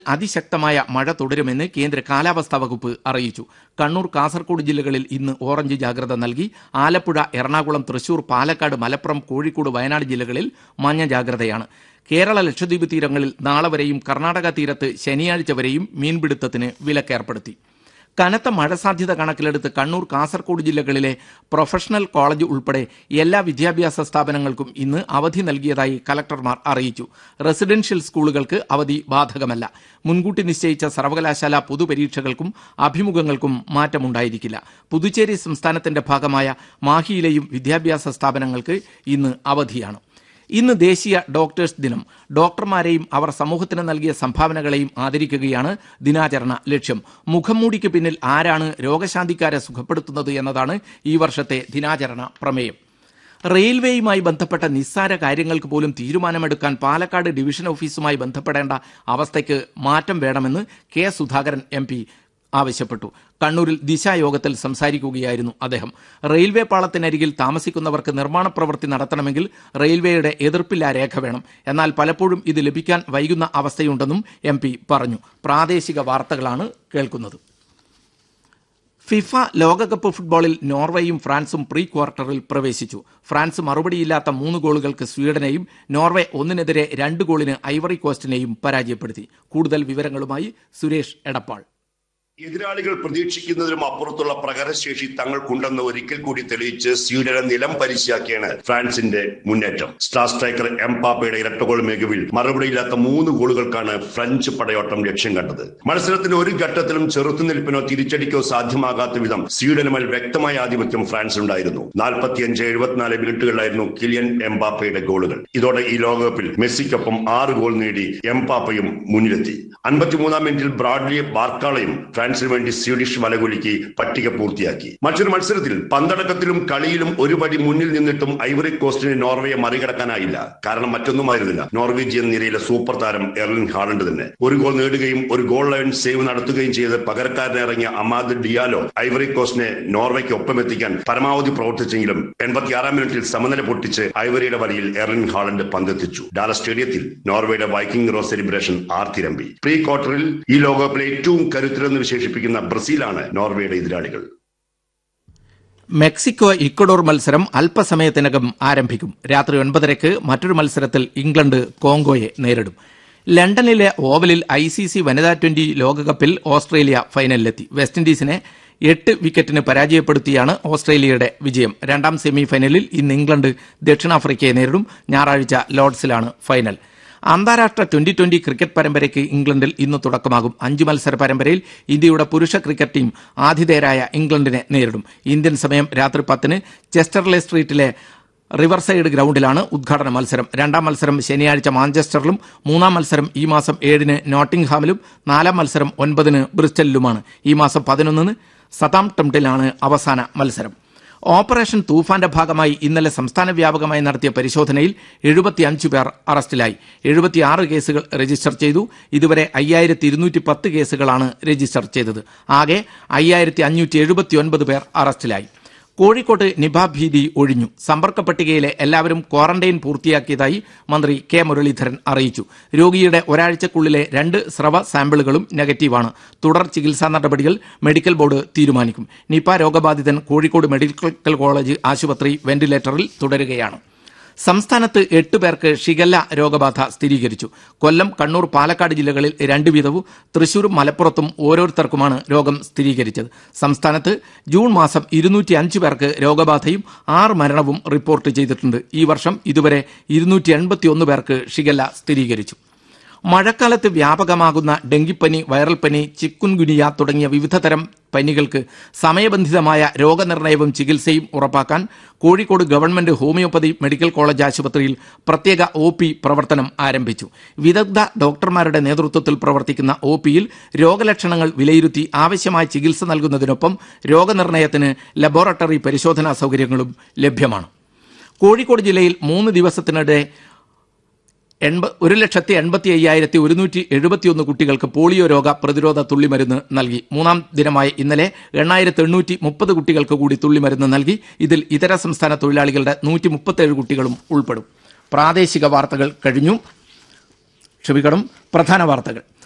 അതിശക്തമായ മഴ തുടരുമെന്ന് കേന്ദ്ര കാലാവസ്ഥാ വകുപ്പ് അറിയിച്ചു കണ്ണൂർ കാസർഗോഡ് ജില്ലകളിൽ ഇന്ന് ഓറഞ്ച് ജാഗ്രത നൽകി ആലപ്പുഴ എറണാകുളം തൃശൂർ പാലക്കാട് മലപ്പുറം കോഴിക്കോട് വയനാട് ജില്ലകളിൽ മഞ്ഞ ജാഗ്രതയാണ് കേരള ലക്ഷദ്വീപ് തീരങ്ങളിൽ നാളെ വരെയും കർണാടക തീരത്ത് ശനിയാഴ്ച വരെയും മീൻപിടുത്തത്തിന് വിലക്കേർപ്പെടുത്തി കനത്ത മഴ സാധ്യത കണക്കിലെടുത്ത് കണ്ണൂർ കാസർഗോഡ് ജില്ലകളിലെ പ്രൊഫഷണൽ കോളേജ് ഉൾപ്പെടെ എല്ലാ വിദ്യാഭ്യാസ സ്ഥാപനങ്ങൾക്കും ഇന്ന് അവധി നൽകിയതായി കലക്ടർമാർ അറിയിച്ചു റെസിഡൻഷ്യൽ സ്കൂളുകൾക്ക് അവധി ബാധകമല്ല മുൻകൂട്ടി നിശ്ചയിച്ച സർവകലാശാല പൊതുപരീക്ഷകൾക്കും അഭിമുഖങ്ങൾക്കും മാറ്റമുണ്ടായിരിക്കില്ല പുതുച്ചേരി സംസ്ഥാനത്തിന്റെ ഭാഗമായ മാഹിയിലെയും വിദ്യാഭ്യാസ സ്ഥാപനങ്ങൾക്ക് ഇന്ന് അവധിയാണ് ഇന്ന് ദേശീയ ഡോക്ടേഴ്സ് ദിനം ഡോക്ടർമാരെയും അവർ സമൂഹത്തിന് നൽകിയ സംഭാവനകളെയും ആദരിക്കുകയാണ് ദിനാചരണ ലക്ഷ്യം മുഖംമൂടിക്ക് പിന്നിൽ ആരാണ് രോഗശാന്തിക്കാരെ സുഖപ്പെടുത്തുന്നത് എന്നതാണ് ഈ വർഷത്തെ ദിനാചരണ പ്രമേയം റെയിൽവേയുമായി ബന്ധപ്പെട്ട നിസ്സാര കാര്യങ്ങൾക്ക് പോലും തീരുമാനമെടുക്കാൻ പാലക്കാട് ഡിവിഷൻ ഓഫീസുമായി ബന്ധപ്പെടേണ്ട അവസ്ഥയ്ക്ക് മാറ്റം വേണമെന്ന് കെ സുധാകരൻ എം ആവശ്യപ്പെട്ടു കണ്ണൂരിൽ ദിശായോഗത്തിൽ സംസാരിക്കുകയായിരുന്നു അദ്ദേഹം റെയിൽവേ പാളത്തിനരികിൽ താമസിക്കുന്നവർക്ക് നിർമ്മാണ പ്രവൃത്തി നടത്തണമെങ്കിൽ റെയിൽവേയുടെ എതിർപ്പില്ലാ രേഖ വേണം എന്നാൽ പലപ്പോഴും ഇത് ലഭിക്കാൻ വൈകുന്ന അവസ്ഥയുണ്ടെന്നും എം പറഞ്ഞു പ്രാദേശിക വാർത്തകളാണ് കേൾക്കുന്നത് ഫിഫ ലോകകപ്പ് ഫുട്ബോളിൽ നോർവേയും ഫ്രാൻസും പ്രീ ക്വാർട്ടറിൽ പ്രവേശിച്ചു ഫ്രാൻസ് മറുപടിയില്ലാത്ത മൂന്ന് ഗോളുകൾക്ക് സ്വീഡനെയും നോർവേ ഒന്നിനെതിരെ രണ്ട് ഗോളിന് ഐവറി കോസ്റ്റിനെയും പരാജയപ്പെടുത്തി കൂടുതൽ വിവരങ്ങളുമായി സുരേഷ് എടപ്പാൾ എതിരാളികൾ പ്രതീക്ഷിക്കുന്നതിലും അപ്പുറത്തുള്ള പ്രകടനശേഷി തങ്ങൾക്കുണ്ടെന്ന് ഒരിക്കൽ കൂടി തെളിയിച്ച് സ്വീഡനെ നിലം പരിശാക്കിയാണ് ഫ്രാൻസിന്റെ മുന്നേറ്റം സ്റ്റാർ സ്ട്രൈക്കർ എംപാപ്പയുടെ ഇരട്ടഗോൾ മികവിൽ മറുപടിയില്ലാത്ത മൂന്ന് ഗോളുകൾക്കാണ് ഫ്രഞ്ച് പടയോട്ടം ലക്ഷ്യം കണ്ടത് മത്സരത്തിന്റെ ഒരു ഘട്ടത്തിലും ചെറുത്തുനിൽപ്പിനോ തിരിച്ചടിക്കോ സാധ്യമാകാത്ത വിധം സ്വീഡനുമേൽ വ്യക്തമായ ആധിപത്യം ഫ്രാൻസിനുണ്ടായിരുന്നു നാൽപ്പത്തിയഞ്ച് എഴുപത്തിനാല് മിനിറ്റുകളിലായിരുന്നു കിലിയൻ എംപാപ്പയുടെ ഗോളുകൾ ഇതോടെ ഈ ലോകകപ്പിൽ മെസ്സിക്കൊപ്പം ആറ് ഗോൾ നേടി എംപാപ്പയും മുന്നിലെത്തി അൻപത്തിമൂന്നാം മിനിറ്റിൽ ബ്രാഡ്ലി ബാർക്കാളയും ഫ്രാൻസിന് വേണ്ടി സ്വീഡിഷ് വലകുലുക്കി പട്ടിക പൂർത്തിയാക്കി മറ്റൊരു മത്സരത്തിൽ പന്തടക്കത്തിലും കളിയിലും ഒരു പടി മുന്നിൽ നിന്നിട്ടും ഐവറി കോസ്റ്റിന് നോർവേയെ മറികടക്കാനായില്ല കാരണം മറ്റൊന്നുമായിരുന്നില്ല നോർവീജിയൻ നിരയിലെ സൂപ്പർ താരം എർലിൻ ഹാളണ്ട് തന്നെ ഒരു ഗോൾ നേടുകയും ഒരു ഗോൾ ലൈൻ സേവ് നടത്തുകയും ചെയ്ത് പകരക്കാരനിറങ്ങിയ അമാദ് ഡിയാലോ ഐവറി കോസ്റ്റിനെ നോർവേക്ക് ഒപ്പമെത്തിക്കാൻ പരമാവധി പ്രവർത്തിച്ചെങ്കിലും എൺപത്തിയാറാം മിനിറ്റിൽ സമനില പൊട്ടിച്ച് ഐവറിയുടെ വലയിൽ എർലിൻ ഹാളണ്ട് പന്തെത്തിച്ചു ഡാല സ്റ്റേഡിയത്തിൽ നോർവേയുടെ വൈക്കിംഗ് റോ സെലിബ്രേഷൻ ആർത്തിരമ്പി പ്രീ ക്വാർട്ടറിൽ ഈ ലോകകപ്പിലെ ഏറ്റവും കരുത്തരെന്ന് വിശേഷിപ്പിക്കുന്ന ബ്രസീലാണ് നോർവേയുടെ എതിരാളികൾ മെക്സിക്കോ ഇക്വഡോർ മത്സരം അല്പസമയത്തിനകം ആരംഭിക്കും രാത്രി ഒൻപതരയ്ക്ക് മറ്റൊരു മത്സരത്തിൽ ഇംഗ്ലണ്ട് കോങ്കോയെ നേരിടും ലണ്ടനിലെ ഓവലിൽ ഐ സി സി വനിതാ ട്വന്റി ലോകകപ്പിൽ ഓസ്ട്രേലിയ ഫൈനലിലെത്തി വെസ്റ്റ് ഇൻഡീസിനെ എട്ട് വിക്കറ്റിന് പരാജയപ്പെടുത്തിയാണ് ഓസ്ട്രേലിയയുടെ വിജയം രണ്ടാം സെമി ഫൈനലിൽ ഇന്ന് ഇംഗ്ലണ്ട് ദക്ഷിണാഫ്രിക്കയെ നേരിടും ഞായറാഴ്ച ലോർഡ്സിലാണ് ഫൈനൽ അന്താരാഷ്ട്ര ട്വന്റി ട്വന്റി ക്രിക്കറ്റ് പരമ്പരയ്ക്ക് ഇംഗ്ലണ്ടിൽ ഇന്ന് തുടക്കമാകും അഞ്ച് മത്സര പരമ്പരയിൽ ഇന്ത്യയുടെ പുരുഷ ക്രിക്കറ്റ് ടീം ആതിഥേയരായ ഇംഗ്ലണ്ടിനെ നേരിടും ഇന്ത്യൻ സമയം രാത്രി പത്തിന് ചെസ്റ്റർലെ സ്ട്രീറ്റിലെ റിവർസൈഡ് ഗ്രൌണ്ടിലാണ് ഉദ്ഘാടന മത്സരം രണ്ടാം മത്സരം ശനിയാഴ്ച മാഞ്ചസ്റ്ററിലും മൂന്നാം മത്സരം ഈ മാസം ഏഴിന് നോട്ടിംഗ്ഹാമിലും നാലാം മത്സരം ഒൻപതിന് ബ്രിസ്റ്റലിലുമാണ് ഈ മാസം പതിനൊന്നിന് സതാംപ്ടംട്ടിലാണ് അവസാന മത്സരം ഓപ്പറേഷൻ തൂഫാന്റെ ഭാഗമായി ഇന്നലെ സംസ്ഥാന വ്യാപകമായി നടത്തിയ പരിശോധനയിൽ എഴുപത്തിയഞ്ച് പേർ അറസ്റ്റിലായി എഴുപത്തിയാറ് കേസുകൾ രജിസ്റ്റർ ചെയ്തു ഇതുവരെ അയ്യായിരത്തി ഇരുന്നൂറ്റി പത്ത് കേസുകളാണ് രജിസ്റ്റർ ചെയ്തത് ആകെ അയ്യായിരത്തി അഞ്ഞൂറ്റി എഴുപത്തിയൊൻപത് പേർ അറസ്റ്റിലായി കോഴിക്കോട്ട് നിപ ഭീതി ഒഴിഞ്ഞു സമ്പർക്ക പട്ടികയിലെ എല്ലാവരും ക്വാറന്റൈൻ പൂർത്തിയാക്കിയതായി മന്ത്രി കെ മുരളീധരൻ അറിയിച്ചു രോഗിയുടെ ഒരാഴ്ചക്കുള്ളിലെ രണ്ട് സ്രവ സാമ്പിളുകളും നെഗറ്റീവാണ് തുടർ ചികിത്സാ നടപടികൾ മെഡിക്കൽ ബോർഡ് തീരുമാനിക്കും നിപ രോഗബാധിതൻ കോഴിക്കോട് മെഡിക്കൽ കോളേജ് ആശുപത്രി വെന്റിലേറ്ററിൽ തുടരുകയാണ് സംസ്ഥാനത്ത് എട്ട് പേർക്ക് ഷിഗല്ല രോഗബാധ സ്ഥിരീകരിച്ചു കൊല്ലം കണ്ണൂർ പാലക്കാട് ജില്ലകളിൽ രണ്ട് വീതവും തൃശൂരും മലപ്പുറത്തും ഓരോരുത്തർക്കുമാണ് രോഗം സ്ഥിരീകരിച്ചത് സംസ്ഥാനത്ത് ജൂൺ മാസം ഇരുന്നൂറ്റി അഞ്ച് പേർക്ക് രോഗബാധയും ആറ് മരണവും റിപ്പോർട്ട് ചെയ്തിട്ടുണ്ട് ഈ വർഷം ഇതുവരെ ഇരുന്നൂറ്റി എൺപത്തിയൊന്ന് പേർക്ക് ഷിഗല്ല സ്ഥിരീകരിച്ചു മഴക്കാലത്ത് വ്യാപകമാകുന്ന ഡെങ്കിപ്പനി വൈറൽ പനി ചിക്കുൻഗുനിയ തുടങ്ങിയ വിവിധതരം പനികൾക്ക് സമയബന്ധിതമായ രോഗനിർണയവും ചികിത്സയും ഉറപ്പാക്കാൻ Kozhikode government homoeopathy medical college ആശുപത്രിയിൽ പ്രത്യേക ഒ പി പ്രവർത്തനം ആരംഭിച്ചു വിദഗ്ധ ഡോക്ടർമാരുടെ നേതൃത്വത്തിൽ പ്രവർത്തിക്കുന്ന ഒ പിയിൽ രോഗലക്ഷണങ്ങൾ വിലയിരുത്തി ആവശ്യമായ ചികിത്സ നൽകുന്നതിനൊപ്പം രോഗനിർണയത്തിന് ലബോറട്ടറി പരിശോധനാ സൗകര്യങ്ങളും ലഭ്യമാണ് കോഴിക്കോട് ജില്ലയിൽ മൂന്ന് ദിവസത്തിനിടെ എൺപ ഒരു ലക്ഷത്തി എൺപത്തി അയ്യായിരത്തി ഒരുന്നൂറ്റി എഴുപത്തിയൊന്ന് കുട്ടികൾക്ക് പോളിയോ രോഗ പ്രതിരോധ തുള്ളിമരുന്ന് നൽകി മൂന്നാം ദിനമായ ഇന്നലെ എണ്ണായിരത്തി എണ്ണൂറ്റി മുപ്പത് കുട്ടികൾക്ക് കൂടി തുള്ളിമരുന്ന് നൽകി ഇതിൽ ഇതര സംസ്ഥാന തൊഴിലാളികളുടെ നൂറ്റി മുപ്പത്തേഴ് കുട്ടികളും ഉൾപ്പെടും പ്രാദേശിക വാർത്തകൾ കഴിഞ്ഞു ക്ഷമിക്കണം പ്രധാന വാർത്തകൾ